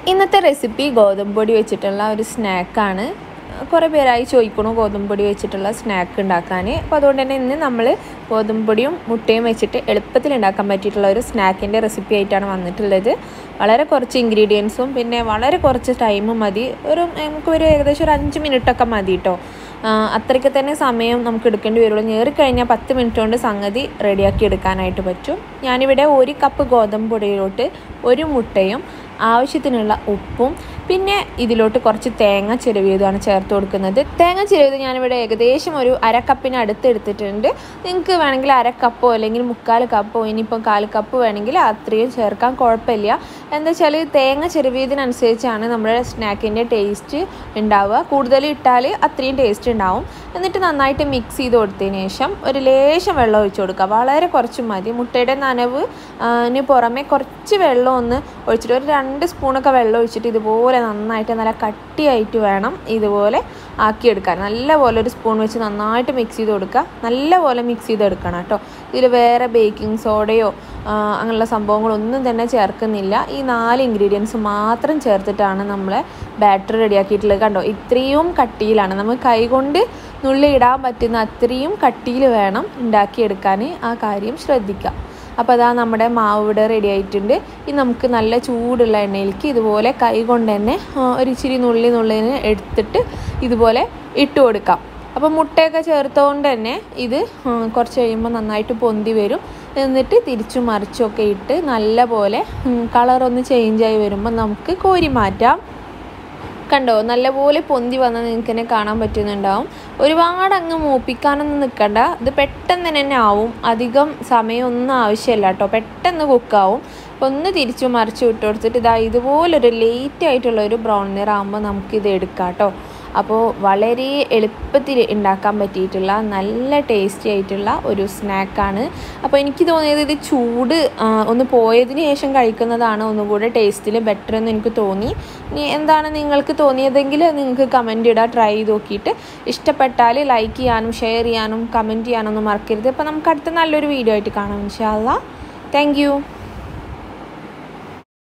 ഇന്നത്തെ റെസിപ്പി ഗോതമ്പ് പൊടി വെച്ചിട്ടുള്ള ഒരു സ്നാക്കാണ് കുറേ പേരായി ചോദിക്കണു ഗോതമ്പ് പൊടി വെച്ചിട്ടുള്ള സ്നാക്ക് ഉണ്ടാക്കാൻ അപ്പോൾ അതുകൊണ്ട് തന്നെ ഇന്ന് നമ്മൾ ഗോതമ്പ് പൊടിയും മുട്ടയും വെച്ചിട്ട് എളുപ്പത്തിൽ ഉണ്ടാക്കാൻ പറ്റിയിട്ടുള്ള ഒരു സ്നാക്കിൻ്റെ റെസിപ്പി ആയിട്ടാണ് വന്നിട്ടുള്ളത് വളരെ കുറച്ച് ഇൻഗ്രീഡിയൻസും പിന്നെ വളരെ കുറച്ച് ടൈമും മതി ഒരു നമുക്ക് ഒരു ഏകദേശം ഒരു അഞ്ച് മിനിറ്റൊക്കെ മതി കേട്ടോ അത്രയ്ക്ക് തന്നെ സമയം നമുക്ക് എടുക്കേണ്ടി വരുള്ളൂ ഞേറിക്കഴിഞ്ഞാൽ പത്ത് മിനിറ്റ് കൊണ്ട് സംഗതി റെഡിയാക്കി എടുക്കാനായിട്ട് പറ്റും ഞാനിവിടെ ഒരു കപ്പ് ഗോതമ്പ് പൊടിയിലോട്ട് ഒരു മുട്ടയും ആവശ്യത്തിനുള്ള ഉപ്പും പിന്നെ ഇതിലോട്ട് കുറച്ച് തേങ്ങ ചിരവിയതാണ് ചേർത്ത് കൊടുക്കുന്നത് തേങ്ങ ചിരവിയത് ഞാനിവിടെ ഏകദേശം ഒരു അര കപ്പിന് അടുത്ത് എടുത്തിട്ടുണ്ട് നിങ്ങൾക്ക് വേണമെങ്കിൽ അര കപ്പോ അല്ലെങ്കിൽ മുക്കാൽ കപ്പോ ഇനിയിപ്പം കാൽ കപ്പ് വേണമെങ്കിൽ അത്രയും ചേർക്കാൻ കുഴപ്പമില്ല എന്താ വെച്ചാൽ തേങ്ങ ചിരവിയതിനനുസരിച്ചാണ് നമ്മുടെ സ്നാക്കിൻ്റെ ടേസ്റ്റ് ഉണ്ടാവുക കൂടുതൽ ഇട്ടാൽ അത്രയും ടേസ്റ്റ് ഉണ്ടാവും എന്നിട്ട് നന്നായിട്ട് മിക്സ് ചെയ്ത് കൊടുത്തതിന് ശേഷം ഒരു ലേശം വെള്ളം ഒഴിച്ചു കൊടുക്കുക വളരെ കുറച്ച് മതി മുട്ടയുടെ നനവ് ന് പുറമെ കുറച്ച് വെള്ളം ഒന്ന് ഒഴിച്ചിട്ട് ഒരു രണ്ട് സ്പൂണൊക്കെ വെള്ളം ഒഴിച്ചിട്ട് ഇതുപോലെ നന്നായിട്ട് നല്ല കട്ടിയായിട്ട് വേണം ഇതുപോലെ ആക്കിയെടുക്കാൻ നല്ലപോലെ ഒരു സ്പൂൺ വെച്ച് നന്നായിട്ട് മിക്സ് ചെയ്ത് കൊടുക്കുക നല്ലപോലെ മിക്സ് ചെയ്തെടുക്കണം കേട്ടോ ഇതിൽ വേറെ ബേക്കിംഗ് സോഡയോ അങ്ങനെയുള്ള സംഭവങ്ങളൊന്നും തന്നെ ചേർക്കുന്നില്ല ഈ നാല് ഇൻഗ്രീഡിയൻസ് മാത്രം ചേർത്തിട്ടാണ് നമ്മളെ ബാറ്റർ റെഡിയാക്കിയിട്ടുള്ളത് കണ്ടോ ഇത്രയും കട്ടിയിലാണ് നമുക്ക് കൈകൊണ്ട് നുള്ളി ഇടാൻ പറ്റുന്ന അത്രയും കട്ടിയിൽ വേണം ഉണ്ടാക്കിയെടുക്കാൻ ആ കാര്യം ശ്രദ്ധിക്കുക അപ്പോൾ അതാ നമ്മുടെ മാവ് ഇവിടെ റെഡി ആയിട്ടുണ്ട് ഇനി നമുക്ക് നല്ല ചൂടുള്ള എണ്ണയിലേക്ക് ഇതുപോലെ കൈ കൊണ്ട് തന്നെ ഒരു ഇച്ചിരി നുള്ളി നുള്ളിന് എടുത്തിട്ട് ഇതുപോലെ ഇട്ട് കൊടുക്കാം അപ്പോൾ മുട്ടയൊക്കെ ചേർത്തുകൊണ്ട് തന്നെ ഇത് കുറച്ച് കഴിയുമ്പോൾ നന്നായിട്ട് പൊന്തി വരും എന്നിട്ട് തിരിച്ചും മറിച്ചൊക്കെ ഇട്ട് നല്ല പോലെ കളറൊന്ന് ചേഞ്ചായി വരുമ്പോൾ നമുക്ക് കോരി മാറ്റാം കണ്ടോ നല്ലപോലെ പൊന്തി വന്ന് നിങ്ങൾക്ക് തന്നെ കാണാൻ പറ്റുന്നുണ്ടാവും ഒരുപാട് അങ്ങ് മൂപ്പിക്കാനൊന്നും നിൽക്കണ്ട ഇത് പെട്ടെന്ന് തന്നെ ആവും അധികം സമയമൊന്നും ആവശ്യമില്ല കേട്ടോ പെട്ടെന്ന് കുക്കാവും അപ്പോൾ ഒന്ന് തിരിച്ചു മറിച്ച് വിട്ട് കൊടുത്തിട്ട് ഇതാ ഇതുപോലൊരു ലേറ്റ് ആയിട്ടുള്ള ഒരു ബ്രൗൺ നിറാകുമ്പോൾ നമുക്കിത് എടുക്കാം കേട്ടോ അപ്പോൾ വളരെ എളുപ്പത്തിൽ ഉണ്ടാക്കാൻ പറ്റിയിട്ടുള്ള നല്ല ടേസ്റ്റി ആയിട്ടുള്ള ഒരു സ്നാക്കാണ് അപ്പോൾ എനിക്ക് തോന്നിയത് ഇത് ചൂട് ഒന്ന് പോയതിന് ശേഷം കഴിക്കുന്നതാണ് ഒന്നുകൂടെ ടേസ്റ്റിൽ ബെറ്റർ എന്ന് എനിക്ക് തോന്നി ഇനി എന്താണ് നിങ്ങൾക്ക് തോന്നിയതെങ്കിൽ നിങ്ങൾക്ക് കമൻറ്റ് ഇടുക ട്രൈ ചെയ്ത് നോക്കിയിട്ട് ഇഷ്ടപ്പെട്ടാൽ ലൈക്ക് ചെയ്യാനും ഷെയർ ചെയ്യാനും കമൻറ്റ് ചെയ്യാനൊന്നും മറക്കരുത് അപ്പോൾ നമുക്ക് അടുത്ത നല്ലൊരു വീഡിയോ ആയിട്ട് കാണാം ഇൻഷാല്ല താങ്ക്